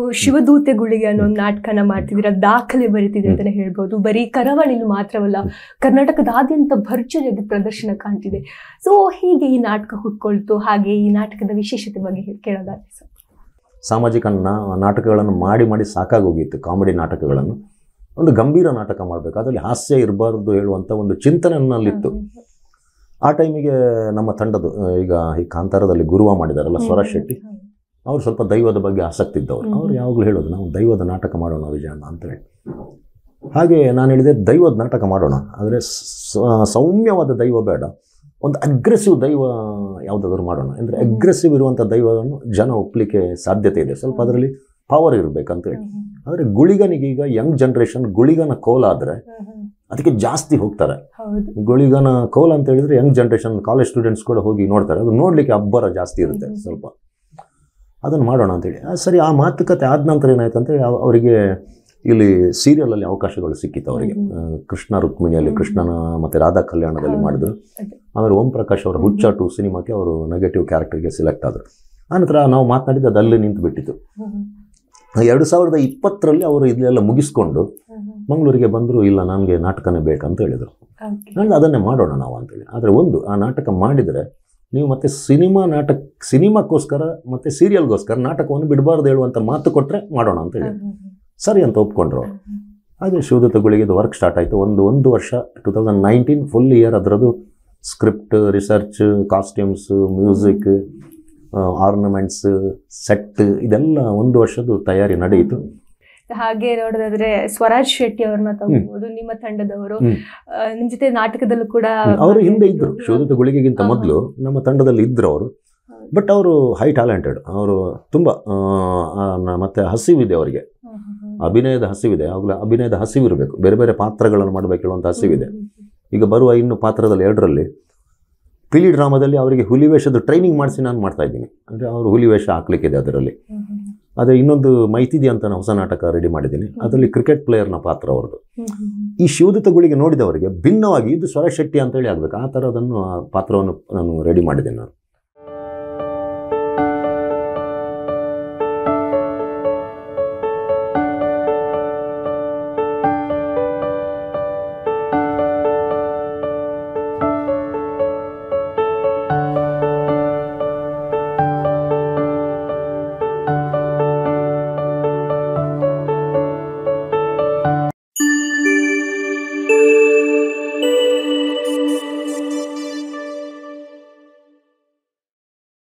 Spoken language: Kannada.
ಶಿವದೂತೆಗಳಿಗೆ ಅನ್ನೋ ಒಂದು ನಾಟಕನ ಮಾಡ್ತಿದ್ದೀರಾ ದಾಖಲೆ ಬರೀತಿದೆ ಅಂತಾನೆ ಹೇಳ್ಬೋದು ಬರೀ ಕರಾವಳಿಲಿ ಮಾತ್ರವಲ್ಲ ಕರ್ನಾಟಕದಾದ್ಯಂತ ಭರ್ಜರಿಯಾಗಿ ಪ್ರದರ್ಶನ ಕಾಣ್ತಿದೆ ಸೊ ಹೀಗೆ ಈ ನಾಟಕ ಹುಟ್ಕೊಳ್ತು ಹಾಗೆ ಈ ನಾಟಕದ ವಿಶೇಷತೆ ಬಗ್ಗೆ ಹೇ- ಕೇಳೋದಾದ್ರೆ ಸರ್ ಸಾಮಾಜಿಕ ನಾ- ನಾಟಕಗಳನ್ನು ಮಾಡಿ ಮಾಡಿ ಸಾಕಾಗೋಗಿತ್ತು ಕಾಮಿಡಿ ನಾಟಕಗಳನ್ನು ಒಂದು ಗಂಭೀರ ನಾಟಕ ಮಾಡಬೇಕು ಅದರಲ್ಲಿ ಹಾಸ್ಯ ಇರಬಾರ್ದು ಹೇಳುವಂಥ ಒಂದು ಚಿಂತನೆ ನನ್ನಲ್ಲಿತ್ತು ಆ ಟೈಮಿಗೆ ನಮ್ಮ ತಂಡದ ಆ, ಈಗ ಈ ಕಾಂತಾರದಲ್ಲಿ ಗುರುವ ಮಾಡಿದಾರಲ್ಲ ಸ್ವರಾಜ್ ಶೆಟ್ಟಿ ಅವ್ರು ಸ್ವಲ್ಪ ದೈವದ ಬಗ್ಗೆ ಆಸಕ್ತಿ ಇದ್ದವರು ಹ್ಮ್. ಅವ್ರು ಯಾವಾಗಲೂ ಹೇಳೋದು ನಾವು ದೈವದ ನಾಟಕ ಮಾಡೋಣ ವಿಜಯಣ್ಣ ಅಂತೇಳಿ ಹಾಗೆ ನಾನು ಹೇಳಿದೆ ದೈವದ ನಾಟಕ ಮಾಡೋಣ ಆದರೆ ಸ- ಸೌಮ್ಯವಾದ ದೈವ ಬೇಡ ಒಂದು ಅಗ್ರೆಸಿವ್ ದೈವ ಯಾವುದಾದ್ರೂ ಮಾಡೋಣ ಅಂದರೆ ಹ್ಮ್. ಅಗ್ರೆಸಿವ್ ಇರುವಂಥ ದೈವವನ್ನು ಜನ ಒಪ್ಪಲಿಕ್ಕೆ ಸಾಧ್ಯತೆ ಇದೆ ಸ್ವಲ್ಪ ಅದರಲ್ಲಿ ಪವರ್ ಇರಬೇಕಂತ ಹೇಳಿ ಆದರೆ ಗುಳಿಗನಿಗೆ ಈಗ ಯಂಗ್ ಜನ್ರೇಷನ್ ಗುಳಿಗನ ಕೋಲ ಆದರೆ ಅದಕ್ಕೆ ಜಾಸ್ತಿ ಹೋಗ್ತಾರೆ ಹೌದು ಗುಳಿಗನ ಕೋಲ ಅಂತ ಹೇಳಿದ್ರೆ ಯಂಗ್ ಜನ್ರೇಷನ್ ಕಾಲೇಜ್ ಸ್ಟೂಡೆಂಟ್ಸ್ ಕೂಡ ಹೋಗಿ ನೋಡ್ತಾರೆ ಅದು ನೋಡಲಿಕ್ಕೆ ಅಬ್ಬರ ಜಾಸ್ತಿ ಇರುತ್ತೆ ಹ್ಮ್. ಸ್ವಲ್ಪ ಅದನ್ನು ಮಾಡೋಣ ಅಂತೇಳಿ ಆ, ಸರಿ ಆ ಮಾತುಕತೆ ಆದ ನಂತರ ಏನಾಯ್ತು ಅಂತೇಳಿ ಅವ- ಅವರಿಗೆ ಇಲ್ಲಿ ಸೀರಿಯಲಲ್ಲಿ ಅವಕಾಶಗಳು ಸಿಕ್ಕಿತ್ತು ಅವರಿಗೆ ಹ್ಮ್. ಆ, ಕೃಷ್ಣ ರುಕ್ಮಿಣಿಯಲ್ಲಿ ಹ್ಮ್. ಕೃಷ್ಣನ ಮತ್ತು ರಾಧಾ ಕಲ್ಯಾಣದಲ್ಲಿ ಹೌದು. ಮಾಡಿದ್ರು ಅದೇ. ಆಮೇಲೆ ಓಂ ಪ್ರಕಾಶ್ ಅವರ ಹುಚ್ಚ ಟು ಸಿನಿಮಾಕ್ಕೆ ಅವರು ನೆಗೆಟಿವ್ ಕ್ಯಾರೆಕ್ಟರ್ಗೆ ಸೆಲೆಕ್ಟ್ ಆದರು ಆನಂತರ ನಾವು ಮಾತನಾಡಿದ್ದು ಅದು ಅಲ್ಲಿ ನಿಂತು ಬಿಟ್ಟಿತ್ತು ಎರಡು ಸಾವಿರದ ಇಪ್ಪತ್ತರಲ್ಲಿ ಅವರು ಇದೆಲ್ಲ ಮುಗಿಸ್ಕೊಂಡು ಮಂಗಳೂರಿಗೆ ಬಂದರು ಇಲ್ಲ ನನಗೆ ನಾಟಕನೇ ಬೇಕಂತ ಹೇಳಿದರು ನಾನು ಅದನ್ನೇ ಮಾಡೋಣ ನಾವು ಅಂತೇಳಿ ಆದರೆ ಒಂದು ಆ ನಾಟಕ ಮಾಡಿದರೆ ನೀವು ಮತ್ತೆ ಸಿನಿಮಾ ನಾಟಕ ಸಿನಿಮಾಕ್ಕೋಸ್ಕರ ಮತ್ತು ಸೀರಿಯಲ್ಗೋಸ್ಕರ ನಾಟಕವನ್ನು ಬಿಡಬಾರ್ದು ಹೇಳುವಂಥ ಮಾತು ಕೊಟ್ಟರೆ ಮಾಡೋಣ ಅಂತ ಹೇಳಿ ಸರಿ ಅಂತ ಒಪ್ಕೊಂಡ್ರು ಅವ್ರು. ಹಾಗೆ ಶಿವದತ್ತಗಳಿಗೆ ಇದು ವರ್ಕ್ ಸ್ಟಾರ್ಟ್ ಆಯಿತು ಒಂದು ಒಂದು ವರ್ಷ two thousand nineteen full year ಅದರದ್ದು script research costumes music ornaments set ಇದೆಲ್ಲ ಒಂದು ವರ್ಷದ್ದು ತಯಾರಿ ನಡೆಯಿತು ಹಾಗೆ ನೋಡೋದಾದ್ರೆ ಸ್ವರಾಜ್ ಶೆಟ್ಟಿ ಅವ್ರನ್ನ ತಗೋಬಹುದು ನಿಮ್ಮ ತಂಡದವರು ಹ್ಮ್. ಆ, ನಿಮ್ ಜೊತೆ ನಾಟಕದಲ್ಲೂ ಕೂಡ ಅವರು ಹಿಂದೆ ಇದ್ದರು ಭಾಗಿಯಾಗಿದ್ರು. ಶಿವದತ್ತ ಗುಳಿಗೆಗಿಂತ ಹಾ, ಹಾ. ಮೊದಲು ನಮ್ಮ ತಂಡದಲ್ಲಿ ಇದ್ದರು ಅವರು ಬಟ್ ಅವರು ಹೈ ಟ್ಯಾಲೆಂಟೆಡ್ ಅವರು ತುಂಬ ಮತ್ತು ಹಸಿವಿದೆ ಅವರಿಗೆ ಹ್ಮ್, ಹ್ಮ್, ಹ್ಮ್. ಅಭಿನಯದ ಹಸಿವಿದೆ ಆವಾಗಲೇ ಅಭಿನಯದ ಹಸಿವಿರಬೇಕು ಬೇರೆ ಬೇರೆ ಪಾತ್ರಗಳನ್ನು ಮಾಡಬೇಕು ಹೇಳುವಂಥ ಹಸಿವಿದೆ ಹ್ಮ್, ಈಗ ಬರುವ ಇನ್ನು ಪಾತ್ರದಲ್ಲಿ ಎರಡರಲ್ಲಿ ಪಿಲಿ ಡ್ರಾಮಾದಲ್ಲಿ ಅವರಿಗೆ ಹುಲಿವೇಷದ ಟ್ರೈನಿಂಗ್ ಮಾಡಿಸಿ ನಾನು ಮಾಡ್ತಾ ಇದ್ದೀನಿ ಅಂದರೆ ಅವರು ಹುಲಿವೇಷ ಹಾಕ್ಲಿಕ್ಕಿದೆ ಅದರಲ್ಲಿ ಹ್ಮ್, ಹ್ಮ್, ಅದೇ ಇನ್ನೊಂದು ಮೈತಿದಿ ಅಂತ ನಾನು ಹೊಸ ನಾಟಕ ರೆಡಿ ಮಾಡಿದ್ದೀನಿ ಅದರಲ್ಲಿ ಕ್ರಿಕೆಟ್ ಪ್ಲೇಯರ್ನ ಪಾತ್ರ ಅವ್ರದ್ದು ಹ್ಮ್, ಹ್ಮ್, ಹ್ಮ್. ಈ ಶಿವದತ್ತಗಳಿಗೆ ನೋಡಿದವರಿಗೆ ಭಿನ್ನವಾಗಿ ಇದು ಸ್ವರ ಶೆಟ್ಟಿ ಅಂತೇಳಿ ಆಗಬೇಕು ಆ ಥರದನ್ನು ಆ ಪಾತ್ರವನ್ನು ನಾನು ರೆಡಿ ಮಾಡಿದ್ದೀನಿ ನಾನು